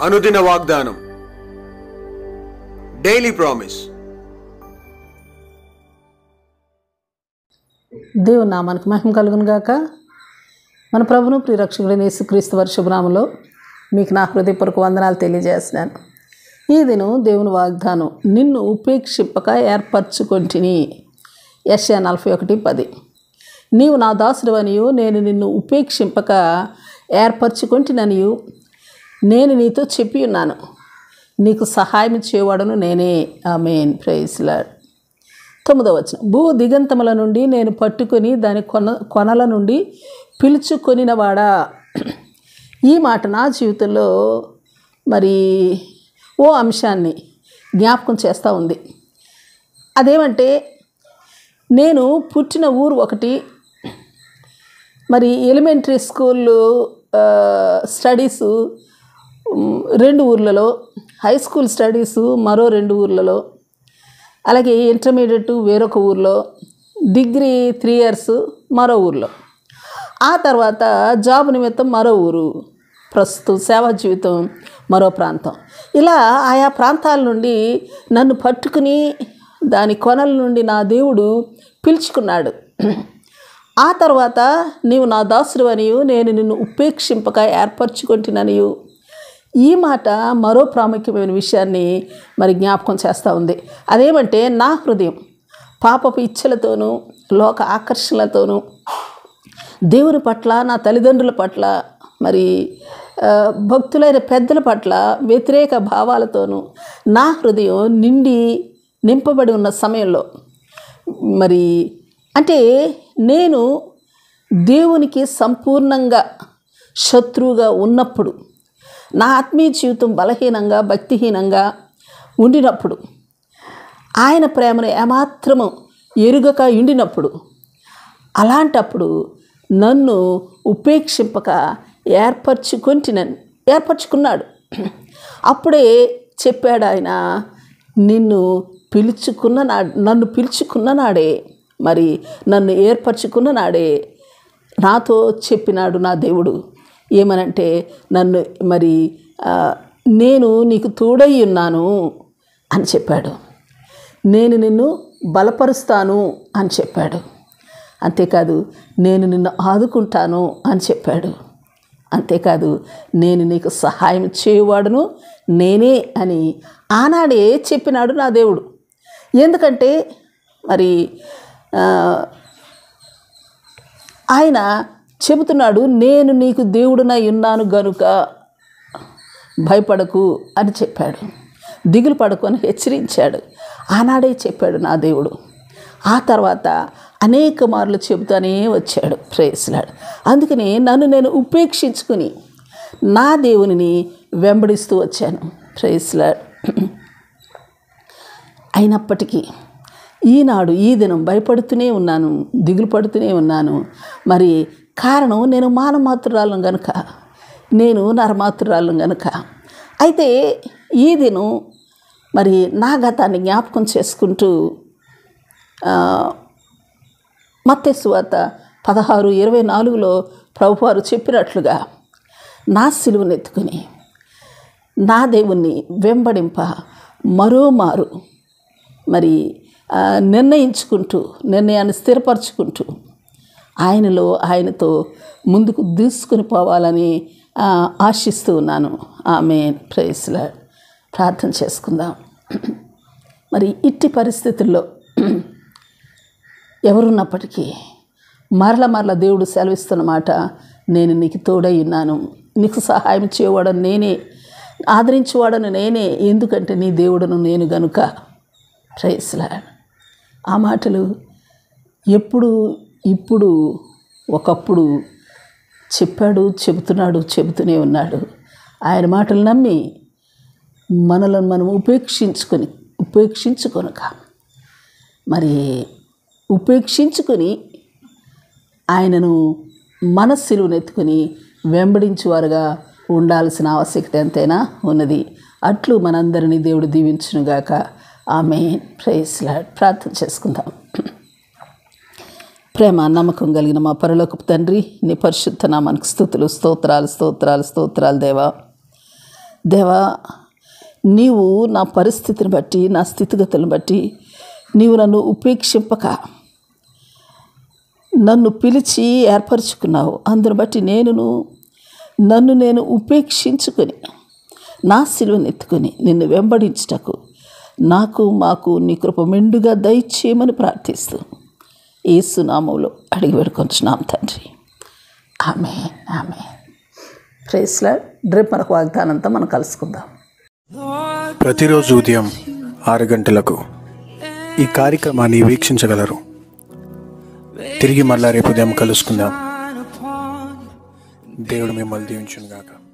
అనుదిన వాగ్దానం daily promise దేవుని నామానికి మహిమ కలుగును గాక మన ప్రభును ప్రియరక్షకుడైన యేసుక్రీస్తు వర్షభనామంలో మీకు నా హృదయపూర్వక వందనాలు తెలియజేస్తున్నాను ఈ దినం దేవుని వాగ్దానం నిన్ను ఉపేక్షింపక ఏర్పరచుకొంటిని యశ నలభై ఒకటి పది నీవు నా దాసుడవనియు నేను నిన్ను ఉపేక్షింపక ఏర్పరచుకొంటిననియు నేను నీతో చెప్పి ఉన్నాను నీకు సహాయం చేయవాడను నేనే ఆమెన్ ప్రైజ్ లాడ్ తొమ్మిదవ వచనం భూ దిగంతముల నుండి నేను పట్టుకొని దాని కొన కొనల నుండి పిలుచుకొనినవాడా ఈ మాట నా జీవితంలో మరి ఓ అంశాన్ని జ్ఞాపకం చేస్తూ ఉంది అదేమంటే నేను పుట్టిన ఊరు ఒకటి మరి ఎలిమెంటరీ స్కూల్ స్టడీసు మ్, రెండు ఊర్లలో హై స్కూల్ స్టడీసు మరో రెండు ఊర్లలో అలాగే ఇంటర్మీడియట్ వేరొక ఊర్లో డిగ్రీ త్రీ ఇయర్స్ మరో ఊర్లో ఆ తర్వాత జాబ్ నిమిత్తం మరో ఊరు ప్రస్తుతం సేవా జీవితం మరో ప్రాంతం ఇలా ఆయా ప్రాంతాల నుండి నన్ను పట్టుకుని దాని కొనల నుండి నా దేవుడు పిలుచుకున్నాడు ఆ తర్వాత నీవు నా దాసుడు అనియు నేను నిన్ను ఉపేక్షింపక ఏర్పరచుకుంటున్ననియు ఈ మాట మరో ప్రాముఖ్యమైన విషయాన్ని మరి జ్ఞాపకం చేస్తూ ఉంది అదేమంటే నా హృదయం పాపపు ఇచ్చలతోనూ లోక ఆకర్షణలతోనూ దేవుని పట్ల నా తల్లిదండ్రుల పట్ల మరి ఆ, భక్తులైన పెద్దల పట్ల వ్యతిరేక భావాలతోనూ నా హృదయం నిండి నింపబడి ఉన్న సమయంలో మరి అంటే నేను దేవునికి సంపూర్ణంగా శత్రువుగా ఉన్నప్పుడు నా ఆత్మీయ జీవితం బలహీనంగా భక్తిహీనంగా ఉండినప్పుడు ఆయన ప్రేమను ఏమాత్రము ఎరుగక ఉండినప్పుడు అలాంటప్పుడు నన్ను ఉపేక్షింపక ఏర్పరచుకొంటినని ఏర్పరచుకున్నాడు అప్పుడే చెప్పాడు ఆయన నిన్ను పిలుచుకున్న నా నన్ను పిలుచుకున్న నాడే మరి నన్ను ఏర్పరచుకున్న నాడే నాతో చెప్పినాడు నా దేవుడు ఏమనంటే నన్ను మరి ఆ, నేను నీకు తోడై ఉన్నాను అని చెప్పాడు నేను నిన్ను బలపరుస్తాను అని చెప్పాడు అంతేకాదు నేను నిన్ను ఆదుకుంటాను అని చెప్పాడు అంతేకాదు నేను నీకు సహాయం చేయవాడును నేనే అని ఆనాడే చెప్పినాడు నా దేవుడు ఎందుకంటే మరి ఆ, ఆయన చెబుతున్నాడు నేను నీకు దేవుడునై ఉన్నాను గనుక భయపడకు అని చెప్పాడు దిగులు పడకు అని హెచ్చరించాడు ఆనాడే చెప్పాడు నా దేవుడు ఆ తర్వాత అనేక మార్లు చెబుతానే వచ్చాడు ప్రేయస్లాడు అందుకని నన్ను నేను ఉపేక్షించుకుని నా దేవునిని వెంబడిస్తూ వచ్చాను ప్రేయస్లాడ్ అయినప్పటికీ ఈనాడు ఈ దినం భయపడుతూనే ఉన్నాను దిగులు పడుతూనే ఉన్నాను మరి కారణం నేను మానమాతురాలను గనుక నేను నరమాతురాలను గనుక అయితే ఈ దినం మరి నా గతాన్ని జ్ఞాపకం చేసుకుంటూ మత్తేసువాత పదహారు ఇరవై నాలుగులో ప్రభువారు చెప్పినట్లుగా నా సిలువనెత్తుకుని నా దేవుణ్ణి వెంబడింప మరోమారు మరి ఆ, నిర్ణయించుకుంటూ నిర్ణయాన్ని స్థిరపరచుకుంటూ ఆయనలో ఆయనతో ముందుకు దూసుకుని పోవాలని ఆ, ఆశిస్తూ ఉన్నాను ఆమె ప్రేస్లా ప్రార్థన చేసుకుందాం మరి ఇట్టి పరిస్థితుల్లో ఎవరున్నప్పటికీ మరల మరల దేవుడు సెలవిస్తున్న మాట నేను నీకు తోడై ఉన్నాను నీకు సహాయం చేయవాడను నేనే ఆదరించేవాడను నేనే ఎందుకంటే నీ దేవుడను నేను గనుక ప్రైస్లా ఆ మాటలు ఎప్పుడు ఇప్పుడు ఒకప్పుడు చెప్పాడు చెబుతున్నాడు చెబుతూనే ఉన్నాడు ఆయన మాటలు నమ్మి మనలను మనం ఉపేక్షించుకొని ఉపేక్షించుకొనక మరి ఉపేక్షించుకొని ఆయనను మనస్సులునెత్తుకొని వెంబడించువారుగా ఉండాల్సిన ఆవశ్యకత ఎంతైనా ఉన్నది అట్లు మనందరినీ దేవుడు దీవించునుగాక ఆమె ప్రేస్లాడ్ ప్రార్థన చేసుకుందాం ప్రేమ నమ్మకం కలిగిన మా పరలోకపు తండ్రి నీ పరిశుద్ధ నామానికి స్థుతులు స్తోత్రాలు స్తోత్రాలు స్తోత్రాలు దేవా దేవా నీవు నా పరిస్థితిని బట్టి నా స్థితిగతులను బట్టి నీవు నన్ను ఉపేక్షింపక నన్ను పిలిచి ఏర్పరచుకున్నావు అందును బట్టి నేనును నన్ను నేను ఉపేక్షించుకొని నా సిలువను ఎత్తుకొని నిన్ను వెంబడించుటకు నాకు మాకు నీ కృప మెండుగా దయచేయమని ప్రార్థిస్తూ ఏసునామంలో అడిగి పెడుకొంచున్నాం తండ్రి ఆమె ఆమె ప్రేస్లా రేపు మనకు వాగ్దానంతో మనం కలుసుకుందాం ప్రతిరోజు ఉదయం ఆరు గంటలకు ఈ కార్యక్రమాన్ని వీక్షించగలరు తిరిగి మళ్ళా రేపు ఉదయం కలుసుకుందాం దేవుడు మిమ్మల్ని దీవించును గాక